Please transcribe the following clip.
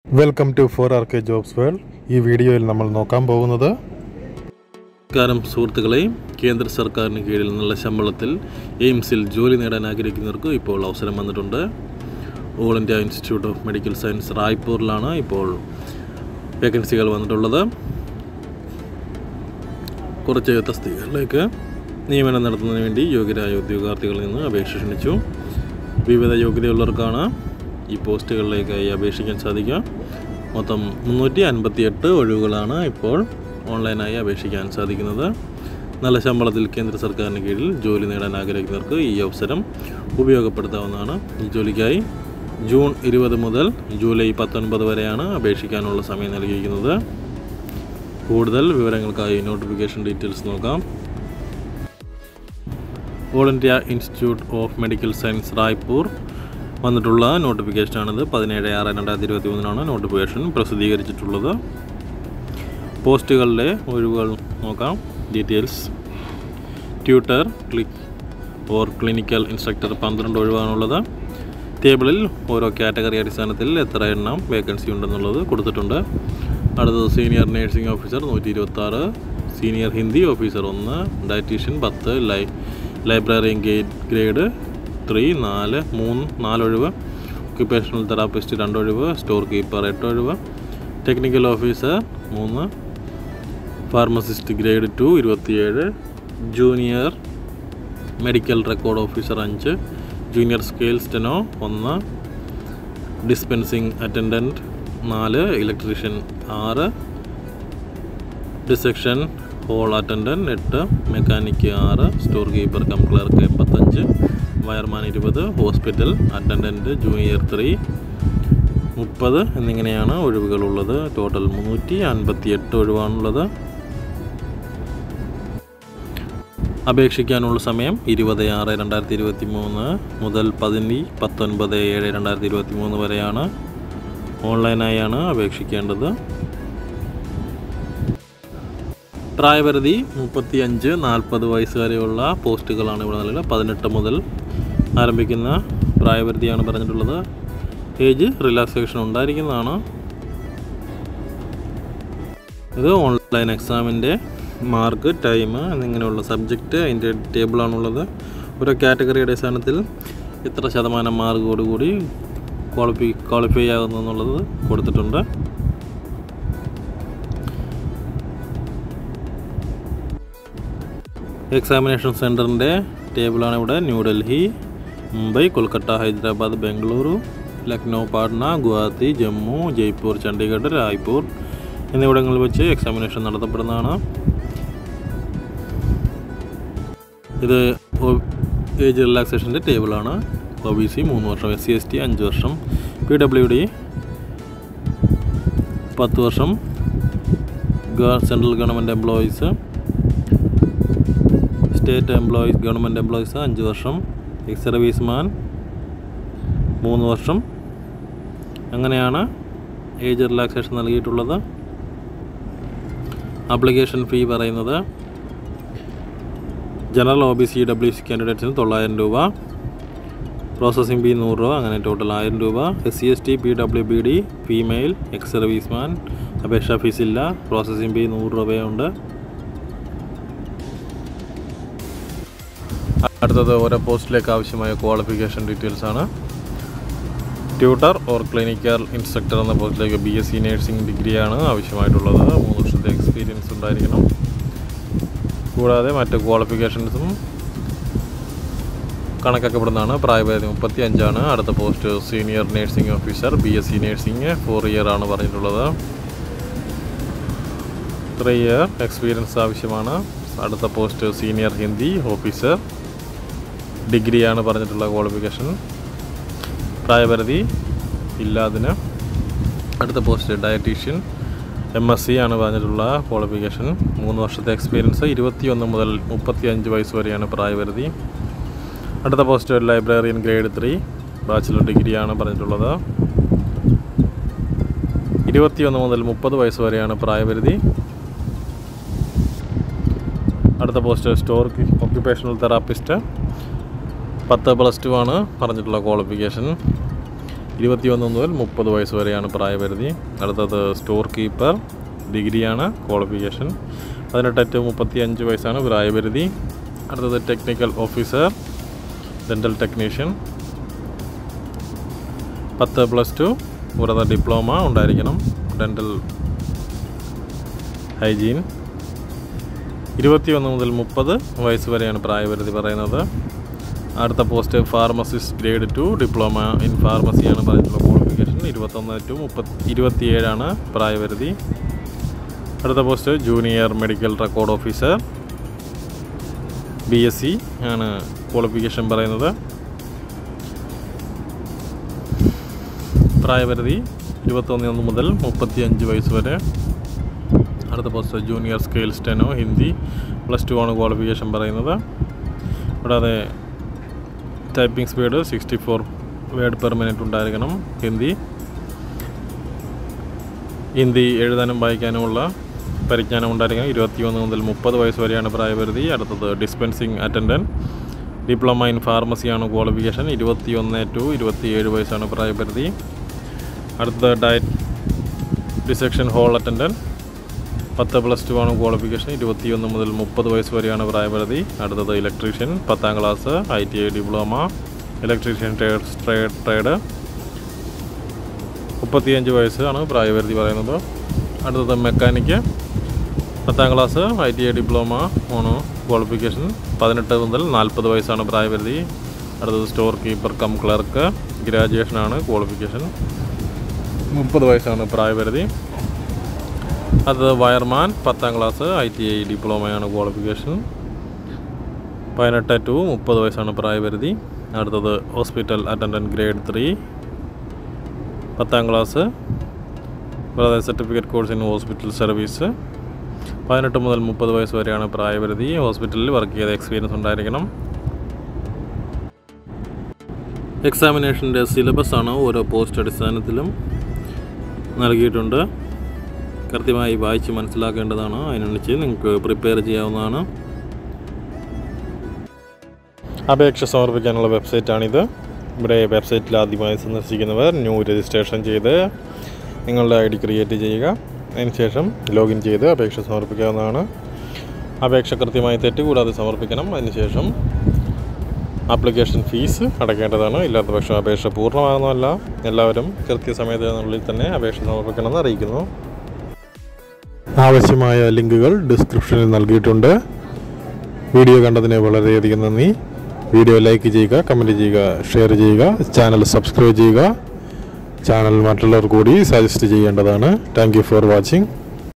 welcome to four R K jobs world ഈ വീഡിയോയിൽ നമ്മൾ നോക്കാൻ പോകുന്നത് നമസ്കാരം സുഹൃത്തുക്കളെ കേന്ദ്ര സർക്കാരിന് കീഴിൽ നല്ല ശമ്പളത്തിൽ എയിംസിൽ ജോലി നേടാൻ ആഗ്രഹിക്കുന്നവർക്ക് ഇപ്പോൾ അവസരം വന്നിട്ടുണ്ട് all India institute of medical science റായ്പൂരിലാണ് ഇപ്പോൾ വേക്കൻസികൾ വന്നിട്ടുള്ളത് കുറച്ച് തസ്തികകളിലേക്ക് നിയമനം നടത്തുന്നതിന് വേണ്ടി യോഗ്യരായ ഉദ്യോഗാർത്ഥികളിൽ നിന്ന് അപേക്ഷ ക്ഷണിച്ചു വിവിധ യോഗ്യതയുള്ളവർക്കാണ് ഈ പോസ്റ്റുകളിലേക്കായി അപേക്ഷിക്കാൻ സാധിക്കുക മൊത്തം മുന്നൂറ്റി അൻപത്തി എട്ട് ഒഴിവുകളാണ് ഇപ്പോൾ ഓൺലൈനായി അപേക്ഷിക്കാൻ സാധിക്കുന്നത് നല്ല ശമ്പളത്തിൽ കേന്ദ്ര സർക്കാരിന് കീഴിൽ ജോലി നേടാൻ ആഗ്രഹിക്കുന്നവർക്ക് ഈ അവസരം ഉപയോഗപ്പെടുത്താവുന്നതാണ് ഈ ജോലിക്കായി ജൂൺ ഇരുപത് മുതൽ ജൂലൈ പത്തൊൻപത് വരെയാണ് അപേക്ഷിക്കാനുള്ള സമയം നൽകിയിരിക്കുന്നത് കൂടുതൽ വിവരങ്ങൾക്കായി നോട്ടിഫിക്കേഷൻ ഡീറ്റെയിൽസ് നോക്കാം all India institute of medical science Raipur വന്നിട്ടുള്ള നോട്ടിഫിക്കേഷനാണിത് പതിനേഴ് ആറ് രണ്ടായിരത്തി ഇരുപത്തി മൂന്നിനാണ് നോട്ടിഫിക്കേഷൻ പ്രസിദ്ധീകരിച്ചിട്ടുള്ളത് പോസ്റ്റുകളുടെ ഒഴിവുകൾ നോക്കാം details tutor click or clinical instructor പന്ത്രണ്ട് ഒഴിവാണുള്ളത് ടേബിളിൽ ഓരോ കാറ്റഗറി അടിസ്ഥാനത്തിൽ എത്ര എണ്ണം വേക്കൻസി ഉണ്ടെന്നുള്ളത് കൊടുത്തിട്ടുണ്ട് അടുത്തത് സീനിയർ നേഴ്സിംഗ് ഓഫീസർ നൂറ്റി ഇരുപത്താറ് സീനിയർ ഹിന്ദി ഓഫീസർ ഒന്ന് ഡയറ്റീഷ്യൻ പത്ത് ലൈ ലൈബ്രറിയൻ ഗേറ്റ് ഗ്രേഡ് ത്രീ നാല് മൂന്ന് നാലൊഴിവ് ഒക്യുപ്പേഷണൽ തെറാപ്പിസ്റ്റ് രണ്ടൊഴിവ് സ്റ്റോർ കീപ്പർ എട്ടൊഴിവ് ടെക്നിക്കൽ ഓഫീസർ മൂന്ന് ഫാർമസിസ്റ്റ് ഗ്രേഡ് ടു ഇരുപത്തിയേഴ് ജൂനിയർ മെഡിക്കൽ റെക്കോർഡ് ഓഫീസർ അഞ്ച് ജൂനിയർ സ്കെയിൽ സ്റ്റെനോ ഒന്ന് ഡിസ്പെൻസിങ് അറ്റൻഡൻറ്റ് നാല് ഇലക്ട്രീഷ്യൻ ആറ് ഡിസെക്ഷൻ ഹോൾ അറ്റൻഡൻറ്റ് എട്ട് മെക്കാനിക്ക് ആറ് സ്റ്റോർ കീപ്പർ കം ക്ലർക്ക് എൺപത്തഞ്ച് വയർമാൻ ഇരുപത് ഹോസ്പിറ്റൽ അറ്റൻഡൻറ്റ് ജൂനിയർ ത്രീ മുപ്പത് എന്നിങ്ങനെയാണ് ഒഴിവുകളുള്ളത് ടോട്ടൽ മുന്നൂറ്റി അൻപത്തി എട്ട് ഒഴിവാണുള്ളത് അപേക്ഷിക്കാനുള്ള സമയം ഇരുപത് ആറ് രണ്ടായിരത്തി ഇരുപത്തി മൂന്ന് മുതൽ പതിനി പത്തൊൻപത് ഏഴ് രണ്ടായിരത്തി ഇരുപത്തി മൂന്ന് വരെയാണ് ഓൺലൈനായാണ് അപേക്ഷിക്കേണ്ടത് പ്രായപരിധി മുപ്പത്തി അഞ്ച് നാൽപ്പത് വയസ്സ് വരെയുള്ള പോസ്റ്റുകളാണ് ഇവിടെ നൽകുക പതിനെട്ട് മുതൽ ആരംഭിക്കുന്ന പ്രായപരിധിയാണ് പറഞ്ഞിട്ടുള്ളത് ഏജ് റിലാക്സേഷൻ ഉണ്ടായിരിക്കുന്നതാണ് ഇത് ഓൺലൈൻ എക്സാമിൻ്റെ മാർക്ക് ടൈം എന്നിങ്ങനെയുള്ള സബ്ജക്റ്റ് അതിൻ്റെ ടേബിളാണുള്ളത് ഓരോ കാറ്റഗറി അടിസ്ഥാനത്തിൽ എത്ര ശതമാനം മാർക്കോടുകൂടി ക്വാളിഫി ക്വാളിഫൈ ആകുന്നു എന്നുള്ളത് കൊടുത്തിട്ടുണ്ട് എക്സാമിനേഷൻ സെൻറ്ററിൻ്റെ ടേബിളാണ് ഇവിടെ ന്യൂഡൽഹി മുംബൈ കൊൽക്കത്ത ഹൈദരാബാദ് ബംഗളൂരു ലക്നൗ പാട്ന ഗുവാഹത്തി ജമ്മു ജയ്പൂർ ചണ്ഡീഗഡ് റായ്പൂർ എന്നിവിടങ്ങളിൽ വെച്ച് എക്സാമിനേഷൻ നടത്തപ്പെടുന്നതാണ് ഇത് ഏജ് റിലാക്സേഷൻ്റെ ടേബിളാണ് ഒ ബി സി മൂന്ന് വർഷം എസ് സി എസ് ടി അഞ്ച് വർഷം പി ഡബ്ല്യു ഡി പത്ത് വർഷം central government employees state employees government employees അഞ്ച് വർഷം എക്സ് സർവീസ്മാൻ മൂന്ന് വർഷം അങ്ങനെയാണ് ഏജ് റിലാക്സേഷൻ നൽകിയിട്ടുള്ളത് ആപ്ലിക്കേഷൻ ഫീ പറയുന്നത് general O B C W C കാൻഡിഡേറ്റ്സിന് തൊള്ളായിരം രൂപ പ്രോസസ്സിംഗ് ഫീ നൂറ് രൂപ അങ്ങനെ ടോട്ടൽ ആയിരം രൂപ S C S T P W B D female ex serviceman അപേക്ഷാ ഫീസില്ല പ്രോസസ്സിംഗ് ഫീ നൂറ് രൂപയുണ്ട് അടുത്തത് ഓരോ പോസ്റ്റിലേക്ക് ആവശ്യമായ ക്വാളിഫിക്കേഷൻ ഡീറ്റെയിൽസ് ആണ് ട്യൂട്ടർ ഓർ ക്ലിനിക്കൽ ഇൻസ്ട്രക്ടർ എന്ന പോസ്റ്റിലേക്ക് ബി എസ് സി നേഴ്സിംഗ് ഡിഗ്രിയാണ് ആവശ്യമായിട്ടുള്ളത് മൂന്ന് വർഷത്തെ എക്സ്പീരിയൻസ് ഉണ്ടായിരിക്കണം കൂടാതെ മറ്റ് ക്വാളിഫിക്കേഷൻസും കണക്കാക്കപ്പെടുന്നതാണ് പ്രായപരിധി മുപ്പത്തി അഞ്ചാണ് അടുത്ത post senior nursing officer B S C nursing four year ആണ് പറഞ്ഞിട്ടുള്ളത് ത്രീ ഇയർ എക്സ്പീരിയൻസ് ആവശ്യമാണ് അടുത്ത പോസ്റ്റ് സീനിയർ ഹിന്ദി ഓഫീസർ ഡിഗ്രിയാണ് പറഞ്ഞിട്ടുള്ള ക്വാളിഫിക്കേഷൻ പ്രായപരിധി ഇല്ല അതിന് അടുത്ത post dietician M S C ആണ് പറഞ്ഞിട്ടുള്ള ക്വാളിഫിക്കേഷൻ മൂന്ന് വർഷത്തെ എക്സ്പീരിയൻസ് ഇരുപത്തിയൊന്ന് മുതൽ മുപ്പത്തി അഞ്ച് വയസ്സ് വരെയാണ് പ്രായപരിധി അടുത്ത post librarian grade three bachelor ഡിഗ്രിയാണ് പറഞ്ഞിട്ടുള്ളത് ഇരുപത്തിയൊന്ന് മുതൽ മുപ്പത് വയസ്സ് വരെയാണ് പ്രായപരിധി അടുത്ത പോസ്റ്റ് സ്റ്റോർ ഒക്യുപ്പേഷണൽ തെറാപ്പിസ്റ്റ് പത്ത് പ്ലസ് ടു ആണ് പറഞ്ഞിട്ടുള്ള ക്വാളിഫിക്കേഷൻ ഇരുപത്തിയൊന്ന് മുതൽ മുപ്പത് വയസ്സ് വരെയാണ് പ്രായപരിധി അടുത്തത് സ്റ്റോർ കീപ്പർ ഡിഗ്രിയാണ് ക്വാളിഫിക്കേഷൻ പതിനെട്ട് ടു മുപ്പത്തി അഞ്ച് വയസ്സാണ് പ്രായപരിധി അടുത്തത് ടെക്നിക്കൽ ഓഫീസർ ഡെൻ്റൽ ടെക്നീഷ്യൻ പത്ത് പ്ലസ് ടു കൂടാതെ ഡിപ്ലോമ ഉണ്ടായിരിക്കണം ഡെൻ്റൽ ഹൈജീൻ ഇരുപത്തിയൊന്ന് മുതൽ മുപ്പത് വയസ്സ് വരെയാണ് പ്രായപരിധി പറയുന്നത് അടുത്ത post pharmacist grade two diploma in ഫാർമസിയാണ് പറഞ്ഞിട്ടുള്ള ക്വാളിഫിക്കേഷൻ ഇരുപത്തൊന്ന് ടു മുപ്പത്തി ഇരുപത്തിയേഴാണ് പ്രായപരിധി അടുത്ത post junior medical record officer B S C ആണ് ക്വാളിഫിക്കേഷൻ പറയുന്നത് പ്രായപരിധി ഇരുപത്തൊന്ന് ഒന്ന് മുതൽ മുപ്പത്തി അഞ്ച് വയസ്സ് വരെ അടുത്ത post junior scale steno Hindi plus two ആണ് ക്വാളിഫിക്കേഷൻ പറയുന്നത് കൂടാതെ typing speed sixty four word per minute ഉണ്ടായിരിക്കണം ഹിന്ദി ഹിന്ദി എഴുതാനും വായിക്കാനുമുള്ള പരിജ്ഞാനം ഉണ്ടായിരിക്കണം ഇരുപത്തിയൊന്ന് മുതൽ മുപ്പത് വയസ്സ് വരെയാണ് പ്രായപരിധി അടുത്തത് ഡിസ്പെൻസിങ് അറ്റൻഡൻറ്റ് ഡിപ്ലോമ ഇൻ ഫാർമസിയാണ് ക്വാളിഫിക്കേഷൻ ഇരുപത്തിയൊന്ന് ടു ഇരുപത്തിയേഴ് വയസ്സാണ് പ്രായപരിധി അടുത്തത് ഡയറ്റ് ഡിസെക്ഷൻ ഹോൾ അറ്റൻഡൻറ്റ് പത്ത് പ്ലസ് ടു ആണ് ക്വാളിഫിക്കേഷൻ ഇരുപത്തിയൊന്ന് മുതൽ മുപ്പത് വയസ്സ് വരെയാണ് പ്രായപരിധി അടുത്തത് ഇലക്ട്രീഷ്യൻ പത്താം class I T I diploma electrician trade trade trade മുപ്പത്തിയഞ്ച് വയസ്സാണ് പ്രായപരിധി പറയുന്നത് അടുത്തത് മെക്കാനിക്ക് പത്താം class I T I diploma ആണ് ക്വാളിഫിക്കേഷൻ പതിനെട്ട് മുതൽ നാൽപ്പത് വയസ്സാണ് പ്രായപരിധി അടുത്തത് സ്റ്റോർ കീപ്പർ കം ക്ലർക്ക് ഗ്രാജുവേഷനാണ് ക്വാളിഫിക്കേഷൻ മുപ്പത് വയസ്സാണ് പ്രായപരിധി അടുത്തത് വയർമാൻ പത്താം ക്ലാസ് ഐ ടി ഐ ഡിപ്ലോമയാണ് ക്വാളിഫിക്കേഷൻ പതിനെട്ട് ടു മുപ്പത് വയസ്സാണ് പ്രായപരിധി അടുത്തത് ഹോസ്പിറ്റൽ അറ്റൻഡൻറ്റ് ഗ്രേഡ് ത്രീ പത്താം ക്ലാസ് കൂടാതെ certificate course in hospital service പതിനെട്ട് മുതൽ മുപ്പത് വയസ്സ് വരെയാണ് പ്രായപരിധി ഹോസ്പിറ്റലിൽ വർക്ക് ചെയ്ത എക്സ്പീരിയൻസ് ഉണ്ടായിരിക്കണം എക്സാമിനേഷൻ്റെ സിലബസാണ് ഓരോ പോസ്റ്റ് അടിസ്ഥാനത്തിലും നൽകിയിട്ടുണ്ട് കൃത്യമായി വായിച്ച് മനസ്സിലാക്കേണ്ടതാണ് അതിനനുസരിച്ച് നിങ്ങൾക്ക് പ്രിപ്പയർ ചെയ്യാവുന്നതാണ് അപേക്ഷ സമർപ്പിക്കാനുള്ള വെബ്സൈറ്റാണിത് ഇവിടെ വെബ്സൈറ്റിൽ ആദ്യമായി സന്ദർശിക്കുന്നവർ ന്യൂ രജിസ്ട്രേഷൻ ചെയ്ത് നിങ്ങളുടെ ഐ ഡി ക്രിയേറ്റ് ചെയ്യുക അതിനുശേഷം ലോഗിൻ ചെയ്ത് അപേക്ഷ സമർപ്പിക്കാവുന്നതാണ് അപേക്ഷ കൃത്യമായി തെറ്റ് കൂടാതെ സമർപ്പിക്കണം അതിനുശേഷം ആപ്ലിക്കേഷൻ ഫീസ് അടയ്ക്കേണ്ടതാണ് ഇല്ലാത്ത പക്ഷം അപേക്ഷ പൂർണ്ണമാകുന്നതല്ല എല്ലാവരും കൃത്യസമയത്തിനുള്ളിൽ തന്നെ അപേക്ഷ സമർപ്പിക്കണമെന്ന് അറിയിക്കുന്നു ആവശ്യമായ ലിങ്കുകൾ ഡിസ്ക്രിപ്ഷനിൽ നൽകിയിട്ടുണ്ട് വീഡിയോ കണ്ടതിന് വളരെയധികം നന്ദി വീഡിയോ ലൈക്ക് ചെയ്യുക കമൻറ്റ് ചെയ്യുക ഷെയർ ചെയ്യുക ചാനൽ സബ്സ്ക്രൈബ് ചെയ്യുക ചാനൽ മറ്റുള്ളവർ കൂടി സജസ്റ്റ് ചെയ്യേണ്ടതാണ് താങ്ക് യു ഫോർ വാച്ചിങ്